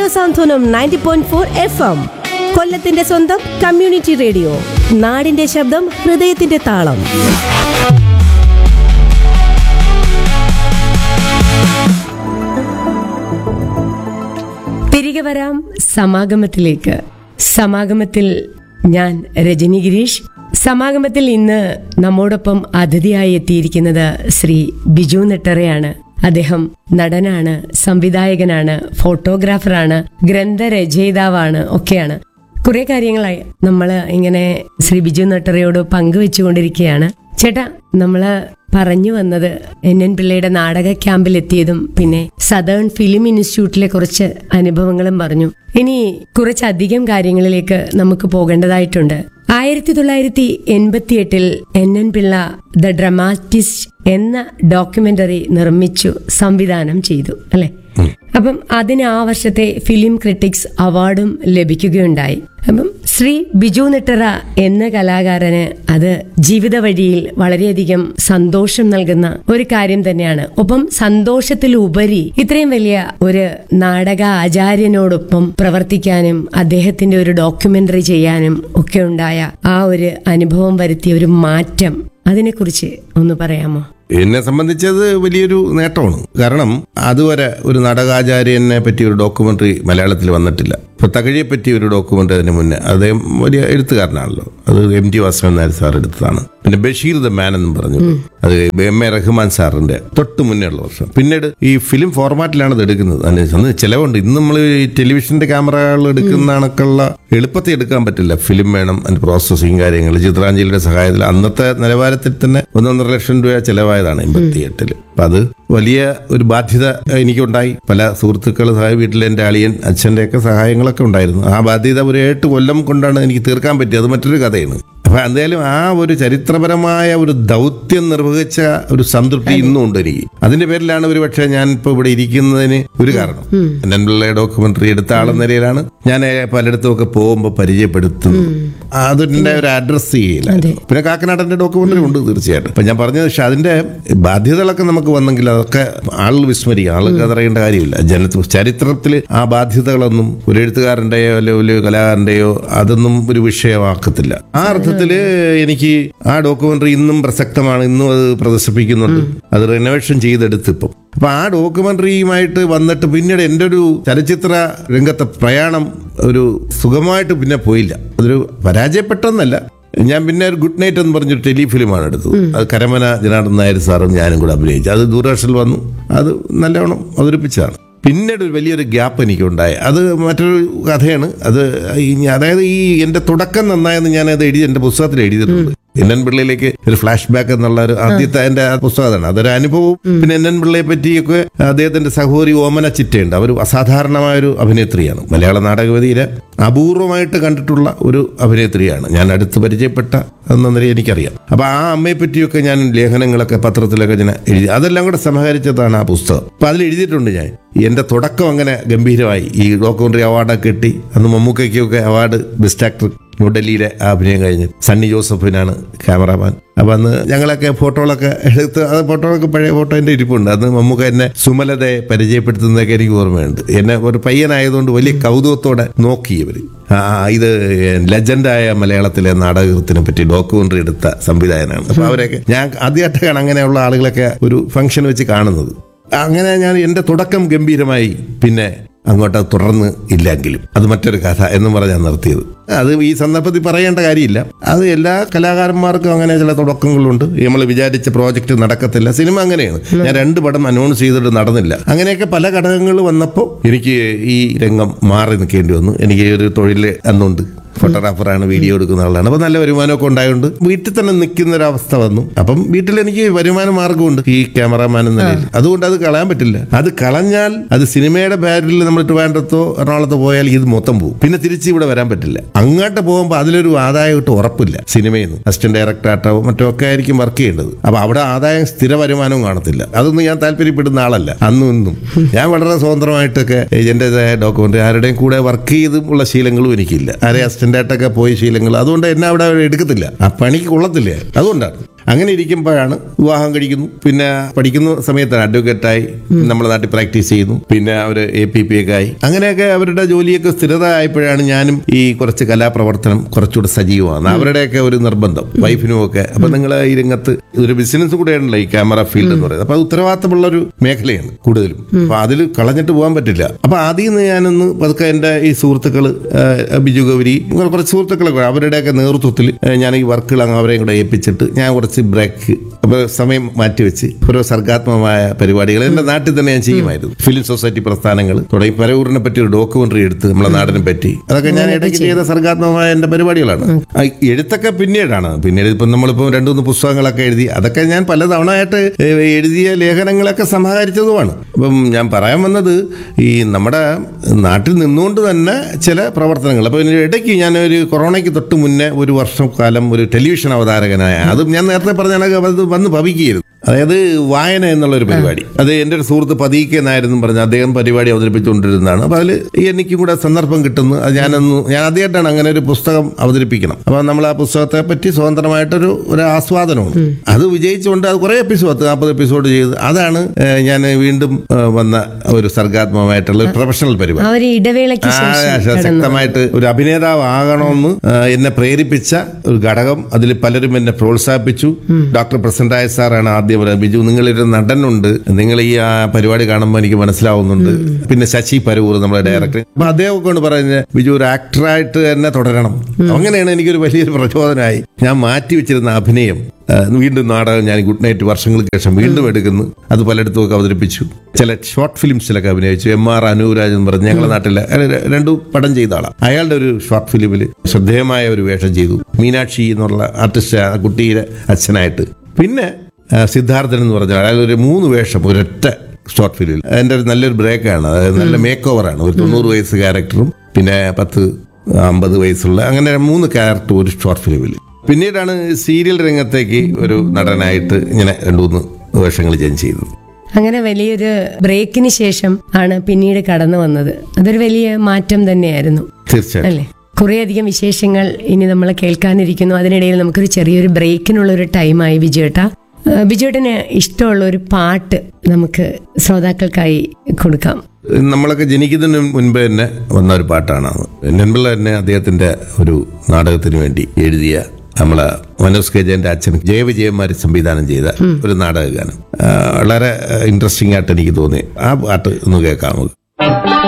സാന്ത്വനം ninety point four F M കൊല്ലത്തിന്റെ സ്വന്തം community radio നാടിന്റെ ശബ്ദം ഹൃദയത്തിന്റെ താളം തിരികെ വരാം സമാഗമത്തിലേക്ക് സമാഗമത്തിൽ ഞാൻ രജനി ഗിരീഷ് സമാഗമത്തിൽ ഇന്ന് നമ്മോടൊപ്പം അതിഥിയായി എത്തിയിരിക്കുന്നത് ശ്രീ ബിജു നെട്ടറയാണ് അദ്ദേഹം നടനാണ് സംവിധായകനാണ് ഫോട്ടോഗ്രാഫറാണ് ഗ്രന്ഥരചയിതാവാണ് ഒക്കെയാണ് കുറെ കാര്യങ്ങളായി നമ്മൾ ഇങ്ങനെ ശ്രീ ബിജു നട്ടറയോട് പങ്കുവെച്ചുകൊണ്ടിരിക്കുകയാണ് ചേട്ടാ നമ്മള് പറഞ്ഞു വന്നത് എൻ എൻ പിള്ളയുടെ നാടക ക്യാമ്പിൽ എത്തിയതും പിന്നെ സദേൺ ഫിലിം ഇൻസ്റ്റിറ്റ്യൂട്ടിലെ കുറച്ച് അനുഭവങ്ങളും പറഞ്ഞു ഇനി കുറച്ചധികം കാര്യങ്ങളിലേക്ക് നമുക്ക് പോകേണ്ടതായിട്ടുണ്ട് ആയിരത്തി തൊള്ളായിരത്തി എൺപത്തി എട്ടിൽ N N Pillai the dramatist എന്ന ഡോക്യുമെന്ററി നിർമ്മിച്ചു സംവിധാനം ചെയ്തു അല്ലെ അപ്പം അതിന് ആ വർഷത്തെ ഫിലിം ക്രിട്ടിക്സ് അവാർഡും ലഭിക്കുകയുണ്ടായി അപ്പം ശ്രീ ബിജു നെട്ടറ എന്ന കലാകാരന് അത് ജീവിത വഴിയിൽ വളരെയധികം സന്തോഷം നൽകുന്ന ഒരു കാര്യം തന്നെയാണ് ഒപ്പം സന്തോഷത്തിലുപരി ഇത്രയും വലിയ ഒരു നാടക ആചാര്യനോടൊപ്പം പ്രവർത്തിക്കാനും അദ്ദേഹത്തിന്റെ ഒരു ഡോക്യുമെന്ററി ചെയ്യാനും ഒക്കെ ഉണ്ടായ ആ ഒരു അനുഭവം വരുത്തിയ ഒരു മാറ്റം അതിനെക്കുറിച്ച് ഒന്ന് പറയാമോ എന്നെ സംബന്ധിച്ചത് വലിയൊരു നേട്ടമാണ് കാരണം അതുവരെ ഒരു നാടകാചാര്യനെ പറ്റി ഒരു ഡോക്യുമെന്ററി മലയാളത്തിൽ വന്നിട്ടില്ല ഇപ്പൊ തകഴിയെ പറ്റി ഒരു ഡോക്യുമെന്ററി അതിന് മുന്നേ അദ്ദേഹം വലിയ എഴുത്തുകാരനാണല്ലോ അത് M T Vasudevan Nair sir എടുത്തതാണ് പിന്നെ ബഷീർ ദ മാൻ എന്ന് പറഞ്ഞു അത് എം എ റഹ്മാൻ സാറിന്റെ തൊട്ട് മുന്നേ ഉള്ള വർഷം പിന്നീട് ഈ ഫിലിം ഫോർമാറ്റിലാണ് ഇത് എടുക്കുന്നത് അതിന് അന്ന് ചിലവുണ്ട് ഇന്ന് നമ്മൾ ഈ ടെലിവിഷന്റെ ക്യാമറകൾ എടുക്കുന്ന കണക്കുള്ള എളുപ്പത്തിൽ എടുക്കാൻ പറ്റില്ല ഫിലിം വേണം അതിന്റെ പ്രോസസ്സിങ് കാര്യങ്ങൾ ചിത്രാഞ്ജലിയുടെ സഹായത്തിൽ അന്നത്തെ നിലവാരത്തിൽ തന്നെ ഒന്നൊന്നര ലക്ഷം രൂപ ചെലവായതാണ് എൺപത്തി എട്ടില് അപ്പൊ അത് വലിയ ഒരു ബാധ്യത എനിക്കുണ്ടായി പല സുഹൃത്തുക്കൾ സഹായ വീട്ടിലെ എൻ്റെ അളിയൻ അച്ഛൻ്റെ ഒക്കെ സഹായങ്ങളൊക്കെ ഉണ്ടായിരുന്നു ആ ബാധ്യത ഒരു എട്ട് കൊല്ലം കൊണ്ടാണ് എനിക്ക് തീർക്കാൻ പറ്റിയത് അത് മറ്റൊരു കഥയാണ് അപ്പൊ എന്തായാലും ആ ഒരു ചരിത്രപരമായ ഒരു ദൗത്യം നിർവഹിച്ച ഒരു സംതൃപ്തി ഇന്നും ഉണ്ട് എനിക്ക് അതിന്റെ പേരിലാണ് ഒരു പക്ഷേ ഞാൻ ഇപ്പൊ ഇവിടെ ഇരിക്കുന്നതിന് ഒരു കാരണം നൻപിള്ള ഡോക്യുമെന്ററി എടുത്ത ആളെന്ന നിലയിലാണ് ഞാൻ പലയിടത്തും ഒക്കെ പോകുമ്പോൾ പരിചയപ്പെടുത്തുന്നു അതിന്റെ ഒരു അഡ്രസ് ചെയ്യില്ല പിന്നെ കാക്കനാടന്റെ ഡോക്യുമെന്ററി ഉണ്ട് തീർച്ചയായിട്ടും അപ്പൊ ഞാൻ പറഞ്ഞത് പക്ഷെ അതിന്റെ ബാധ്യതകളൊക്കെ നമുക്ക് വന്നെങ്കിൽ അതൊക്കെ ആളുകൾ വിസ്മരിക്കും ആളുകൾക്ക് അതറിയേണ്ട കാര്യമില്ല ജന ചരിത്രത്തിൽ ആ ബാധ്യതകളൊന്നും ഒരു എഴുത്തുകാരന്റെയോ അല്ലെ ഒരു കലാകാരന്റെയോ അതൊന്നും ഒരു വിഷയമാക്കത്തില്ല ആ അർത്ഥത്തിൽ എനിക്ക് ആ ഡോക്യുമെന്ററി ഇന്നും പ്രസക്തമാണ് ഇന്നും അത് പ്രദർശിപ്പിക്കുന്നുണ്ട് അത് റിനോവേഷൻ ചെയ്തെടുത്ത് ഇപ്പം അപ്പൊ ആ ഡോക്യുമെന്ററിയുമായിട്ട് വന്നിട്ട് പിന്നീട് എൻ്റെ ഒരു ചലച്ചിത്ര രംഗത്തെ പ്രയാണം ഒരു സുഖമായിട്ട് പിന്നെ പോയില്ല അതൊരു പരാജയപ്പെട്ടെന്നല്ല ഞാൻ പിന്നെ ഒരു ഗുഡ് നൈറ്റ് എന്ന് പറഞ്ഞൊരു ടെലിഫിലിമാണ് എടുത്തത് അത് കരമന ജനാർദ്ദൻ നായർ സാറും ഞാനും കൂടെ അഭിനയിച്ചു അത് ദൂരദർശനിൽ വന്നു അത് നല്ലവണ്ണം അവതരിപ്പിച്ചതാണ് പിന്നീട് ഒരു വലിയൊരു ഗ്യാപ്പ് എനിക്കുണ്ടായി അത് മറ്റൊരു കഥയാണ് അത് ഈ- അതായത് ഈ എൻ്റെ തുടക്കം നന്നായെന്ന് ഞാൻ അത് എഴുതി എൻ്റെ പുസ്തകത്തിൽ എഴുതിയിട്ടുണ്ട് എൻ എൻ പിള്ളയിലേക്ക് ഒരു ഫ്ലാഷ് ബാക്ക് എന്നുള്ള ഒരു ആദ്യത്തെ എൻ്റെ ആ പുസ്തകമാണ് അതൊരു അനുഭവവും പിന്നെ എൻ എൻ പിള്ളയെ പറ്റിയൊക്കെ അദ്ദേഹത്തിന്റെ സഹോദരി ഓമന ചിറ്റയുണ്ട് അവർ അസാധാരണമായ ഒരു അഭിനേത്രിയാണ് മലയാള നാടകവേദിയിലെ അപൂർവമായിട്ട് കണ്ടിട്ടുള്ള ഒരു അഭിനേത്രിയാണ് ഞാൻ അടുത്ത് പരിചയപ്പെട്ട എന്ന നിലയിൽ എനിക്കറിയാം അപ്പൊ ആ അമ്മയെ പറ്റിയൊക്കെ ഞാൻ ലേഖനങ്ങളൊക്കെ പത്രത്തിലൊക്കെ ഞാൻ എഴുതി അതെല്ലാം കൂടെ സമാഹരിച്ചതാണ് ആ പുസ്തകം അപ്പൊ അതിൽ എഴുതിയിട്ടുണ്ട് ഞാൻ എന്റെ തുടക്കം അങ്ങനെ ഗംഭീരമായി ഈ ഡോക്യുമെന്ററി അവാർഡൊക്കെ കിട്ടി അന്ന് മമ്മൂക്കയ്ക്കൊക്കെ അവാർഡ് ബെസ്റ്റ് ആക്ടർ ന്യൂഡൽഹിയിലെ ആ അഭിനയം കഴിഞ്ഞ് സണ്ണി ജോസഫിനാണ് ക്യാമറാമാൻ അപ്പൊ അന്ന് ഞങ്ങളൊക്കെ ഫോട്ടോകളൊക്കെ എടുത്ത് അത് ഫോട്ടോകളൊക്കെ പഴയ ഫോട്ടോ എൻ്റെ ഇരിപ്പുണ്ട് അന്ന് മമ്മൂക്ക എന്നെ സുമലതയെ പരിചയപ്പെടുത്തുന്നതൊക്കെ എനിക്ക് ഓർമ്മയുണ്ട് എന്നെ ഒരു പയ്യനായതുകൊണ്ട് വലിയ കൗതുകത്തോടെ നോക്കി ഇവര് ആ ഇത് ലെജൻഡായ മലയാളത്തിലെ നാടകത്തിനെ പറ്റി ഡോക്യുമെന്ററി എടുത്ത സംവിധായകനാണ് അപ്പൊ അവരൊക്കെ ഞാൻ ആദ്യമായിട്ടാണ് അങ്ങനെയുള്ള ആളുകളൊക്കെ ഒരു ഫംഗ്ഷൻ വെച്ച് കാണുന്നത് അങ്ങനെ ഞാൻ എൻ്റെ തുടക്കം ഗംഭീരമായി പിന്നെ അങ്ങോട്ട് തുടർന്ന് ഇല്ലെങ്കിലും അത് മറ്റൊരു കഥ എന്നും പറഞ്ഞാൽ നിർത്തിയത് അത് ഈ സന്ദർഭത്തിൽ പറയേണ്ട കാര്യമില്ല അത് എല്ലാ കലാകാരന്മാർക്കും അങ്ങനെ ചില തുടക്കങ്ങളുണ്ട് നമ്മൾ വിചാരിച്ച പ്രോജക്റ്റ് നടക്കത്തില്ല സിനിമ അങ്ങനെയാണ് ഞാൻ രണ്ട് പടം അനൗൺസ് ചെയ്തിട്ട് നടന്നില്ല അങ്ങനെയൊക്കെ പല ഘടകങ്ങൾ വന്നപ്പോൾ എനിക്ക് ഈ രംഗം മാറി നിൽക്കേണ്ടി വന്നു എനിക്ക് ഒരു തൊഴിൽ അന്നുണ്ട് ഫോട്ടോഗ്രാഫറാണ് വീഡിയോ എടുക്കുന്ന ആളാണ് അപ്പൊ നല്ല വരുമാനമൊക്കെ ഉണ്ടായതുകൊണ്ട് വീട്ടിൽ തന്നെ നിൽക്കുന്ന ഒരു അവസ്ഥ വന്നു അപ്പം വീട്ടിൽ എനിക്ക് വരുമാന മാർഗമുണ്ട് ഈ ക്യാമറാമാൻ എന്ന നിലയിൽ അതുകൊണ്ട് അത് കളയാൻ പറ്റില്ല അത് കളഞ്ഞാൽ അത് സിനിമയുടെ ബാരിൽ നമ്മൾ ട്രിവാൻഡ്രത്തോ എറണാകുളത്തോ പോയാൽ ഇത് മൊത്തം പോകും പിന്നെ തിരിച്ച് ഇവിടെ വരാൻ പറ്റില്ല അങ്ങോട്ട് പോകുമ്പോൾ അതിലൊരു ആദായം കിട്ടും ഉറപ്പില്ല സിനിമയിൽ നിന്ന് അസിസ്റ്റന്റ് ഡയറക്ടറായിട്ടോ മറ്റോ ഒക്കെ ആയിരിക്കും വർക്ക് ചെയ്യേണ്ടത് അപ്പൊ അവിടെ ആദായം സ്ഥിര വരുമാനവും കാണത്തില്ല അതൊന്നും ഞാൻ താല്പര്യപ്പെടുന്ന ആളല്ല അന്നും ഇന്നും ഞാൻ വളരെ സ്വതന്ത്രമായിട്ടൊക്കെ എൻ്റെതായ ഡോക്യുമെന്റ് ആരുടെയും കൂടെ വർക്ക് ചെയ്തുള്ള ശീലങ്ങളും എനിക്കില്ല ആരെ അസിസ്റ്റന്റ് ആയിട്ടൊക്കെ പോയ ശീലങ്ങൾ അതുകൊണ്ട് എന്നെ അവിടെ എടുക്കത്തില്ല ആ പണിക്ക് കൊള്ളത്തില്ല അതുകൊണ്ടാണ് അങ്ങനെ ഇരിക്കുമ്പോഴാണ് വിവാഹം കഴിക്കുന്നു പിന്നെ പഠിക്കുന്ന സമയത്താണ് അഡ്വക്കേറ്റായി നമ്മുടെ നാട്ടിൽ പ്രാക്ടീസ് ചെയ്യുന്നു പിന്നെ അവർ എ പി പി ഒക്കെ ആയി അങ്ങനെയൊക്കെ അവരുടെ ജോലിയൊക്കെ സ്ഥിരത ആയപ്പോഴാണ് ഞാനും ഈ കുറച്ച് കലാപ്രവർത്തനം കുറച്ചുകൂടെ സജീവമാണ് അവരുടെയൊക്കെ ഒരു നിർബന്ധം വൈഫിനും ഒക്കെ അപ്പൊ നിങ്ങൾ ഈ രംഗത്ത് ഇതൊരു ബിസിനസ് കൂടെയാണല്ലോ ഈ ക്യാമറ ഫീൽഡ് എന്ന് പറയുന്നത് അപ്പൊ അത് ഉത്തരവാദിത്തമുള്ള ഒരു മേഖലയാണ് കൂടുതലും അപ്പൊ അതിൽ കളഞ്ഞിട്ട് പോകാൻ പറ്റില്ല അപ്പൊ ആദ്യം നിന്ന് ഞാനൊന്ന് പതുക്കെ എന്റെ ഈ സുഹൃത്തുക്കള് ആ, ബിജു ഗൗരി ഇങ്ങനെ കുറച്ച് സുഹൃത്തുക്കളൊക്കെ അവരുടെയൊക്കെ നേതൃത്വത്തിൽ ആ, ഞാൻ ഈ വർക്കുകൾ അങ്ങ് അവരെയും കൂടെ ഏൽപ്പിച്ചിട്ട് ഞാൻ കുറച്ച് ബ്രേക്ക് അപ്പൊ സമയം മാറ്റിവെച്ച് ഓരോ സർഗാത്മകമായ പരിപാടികൾ എന്റെ നാട്ടിൽ തന്നെ ഞാൻ ചെയ്യുമായിരുന്നു ഫിലിം സൊസൈറ്റി പ്രസ്ഥാനങ്ങൾ തുടങ്ങി പരവൂരിനെ പറ്റി ഒരു ഡോക്യുമെന്ററി എടുത്ത് നമ്മളെ നാടിനെ പറ്റി അതൊക്കെ ഞാൻ ഇടയ്ക്ക് ചെയ്ത സർഗാത്മകമായ എന്റെ പരിപാടികളാണ് ആ, എഴുത്തൊക്കെ പിന്നീടാണ് പിന്നീട് ഇപ്പം നമ്മളിപ്പോൾ രണ്ടു മൂന്ന് പുസ്തകങ്ങളൊക്കെ എഴുതി അതൊക്കെ ഞാൻ പലതവണയായിട്ട് ഏ, എഴുതിയ ലേഖനങ്ങളൊക്കെ സമാഹരിച്ചതുമാണ് അപ്പം ഞാൻ പറയാൻ വന്നത് ഈ നമ്മുടെ നാട്ടിൽ നിന്നുകൊണ്ട് തന്നെ ചില പ്രവർത്തനങ്ങൾ അപ്പോൾ ഇതിന് ഇടയ്ക്ക് ഞാൻ ഒരു കൊറോണയ്ക്ക് തൊട്ട് മുന്നേ ഒരു വർഷം കാലം ഒരു ടെലിവിഷൻ അവതാരകനായ അതും ഞാൻ നേരത്തെ പറഞ്ഞ കണക്ക് അത് വന്ന് ഭവിക്കുകയായിരുന്നു അതായത് വായന എന്നുള്ള ഒരു പരിപാടി അത് എൻ്റെ ഒരു സുഹൃത്ത് പതിക്കെ നായരെന്നും പറഞ്ഞ അദ്ദേഹം പരിപാടി അവതരിപ്പിച്ചുകൊണ്ടിരുന്നതാണ് അപ്പോൾ അതിൽ എനിക്കും കൂടെ സന്ദർഭം കിട്ടുന്നു അത് ഞാനൊന്ന് ഞാൻ ആദ്യമായിട്ടാണ് അങ്ങനെ ഒരു പുസ്തകം അവതരിപ്പിക്കണം അപ്പോൾ നമ്മൾ ആ പുസ്തകത്തെ പറ്റി സ്വതന്ത്രമായിട്ടൊരു ഒരു ആസ്വാദനമാണ് അത് വിജയിച്ചുകൊണ്ട് അത് കുറേ എപ്പിസോഡ് നാൽപ്പത് എപ്പിസോഡ് ചെയ്ത് അതാണ് ഏഹ്, ഞാൻ വീണ്ടും ഏഹ്, വന്ന ഒരു സർഗാത്മകമായിട്ടുള്ള ഒരു പ്രൊഫഷണൽ പരിപാടി ആ ഒരു ഇടവേളയ്ക്ക് ആ, ശേഷം ശ- ശക്തമായിട്ട് ഒരു അഭിനേതാവ് ആകണമെന്ന് ആ, എന്നെ പ്രേരിപ്പിച്ച ഒരു ഘടകം അതിൽ പലരും എന്നെ പ്രോത്സാഹിപ്പിച്ചു ഡോക്ടർ പ്രസന്റായ സാറാണ് ആദ്യം പറയുന്നത് ബിജു നിങ്ങളൊരു നടനുണ്ട് നിങ്ങൾ ഈ ആ, പരിപാടി കാണുമ്പോൾ എനിക്ക് മനസ്സിലാവുന്നുണ്ട് പിന്നെ ശശി പരൂർ നമ്മുടെ ഡയറക്ടർ അപ്പൊ അദ്ദേഹം കൊണ്ട് പറയുന്നത് ബിജു ഒരു ആക്ടറായിട്ട് തന്നെ തുടരണം അങ്ങനെയാണ് എനിക്കൊരു വലിയൊരു പ്രചോദനമായി ഞാൻ മാറ്റി വെച്ചിരുന്ന അഭിനയം ആ, വീണ്ടും നാടകം ഞാൻ ഗുഡ് നൈറ്റ് വർഷങ്ങൾക്ക് ശേഷം വീണ്ടും എടുക്കുന്നു അത് പലയിടത്തും ഒക്കെ അവതരിപ്പിച്ചു ചില ഷോർട്ട് ഫിലിംസിലൊക്കെ അഭിനയിച്ചു എം ആർ അനുരാജ് എന്ന് പറഞ്ഞ് ഞങ്ങളുടെ നാട്ടിലെ അയാൾ ര- രണ്ടു പടം ചെയ്ത ആളാണ് അയാളുടെ ഒരു ഷോർട്ട് ഫിലിമിൽ ശ്രദ്ധേയമായ ഒരു വേഷം ചെയ്തു മീനാക്ഷി എന്നുള്ള ആർട്ടിസ്റ്റ് ആ കുട്ടിയുടെ അച്ഛനായിട്ട് പിന്നെ ആ, സിദ്ധാർത്ഥൻ എന്ന് പറഞ്ഞ അയാൾ ഒരു മൂന്ന് വേഷം ഒരൊറ്റ ഷോർട്ട് ഫിലിമിൽ അതിൻ്റെ ഒരു നല്ലൊരു ബ്രേക്കാണ് അതായത് നല്ല മേക്ക് ഓവറാണ് ഒരു തൊണ്ണൂറ് വയസ്സ് ക്യാരക്ടറും പിന്നെ പത്ത് അമ്പത് വയസ്സുള്ള അങ്ങനെ മൂന്ന് ക്യാരക്ടർ ഒരു ഷോർട്ട് ഫിലിമിൽ പിന്നീടാണ് സീരിയൽ രംഗത്തേക്ക് ഒരു നടനായിട്ട് ഇങ്ങനെ രണ്ടു മൂന്ന് വേഷങ്ങൾ ഞാൻ ചെയ്തത് അങ്ങനെ വലിയൊരു ബ്രേക്കിന് ശേഷം ആണ് പിന്നീട് കടന്നു വന്നത് അതൊരു വലിയ മാറ്റം തന്നെയായിരുന്നു തീർച്ചയായിട്ടും അല്ലേ കുറേയധികം വിശേഷങ്ങൾ ഇനി നമ്മൾ കേൾക്കാനിരിക്കുന്നു അതിനിടയിൽ നമുക്കൊരു ചെറിയൊരു ബ്രേക്കിനുള്ള ഒരു ടൈമായി ബിജുവേട്ട ഏഹ് ബിജുവേട്ടന് ഇഷ്ടമുള്ള ഒരു പാട്ട് നമുക്ക് ശ്രോതാക്കൾക്കായി കൊടുക്കാം നമ്മളൊക്കെ ജനിക്കുന്നതിന് മുൻപ് തന്നെ വന്ന ഒരു പാട്ടാണ് അത് നെൻപിള്ള തന്നെ അദ്ദേഹത്തിന്റെ ഒരു നാടകത്തിന് വേണ്ടി എഴുതിയ നമ്മളെ മനോജ് കെ ജയന്റെ അച്ഛൻ ജയവിജയന്മാർ സംവിധാനം ചെയ്ത ഒരു നാടക ഗാനം ആ, വളരെ ഇൻട്രസ്റ്റിംഗ് ആയിട്ട് എനിക്ക് തോന്നി ആ പാട്ട് ഒന്ന് കേൾക്കാം നമുക്ക്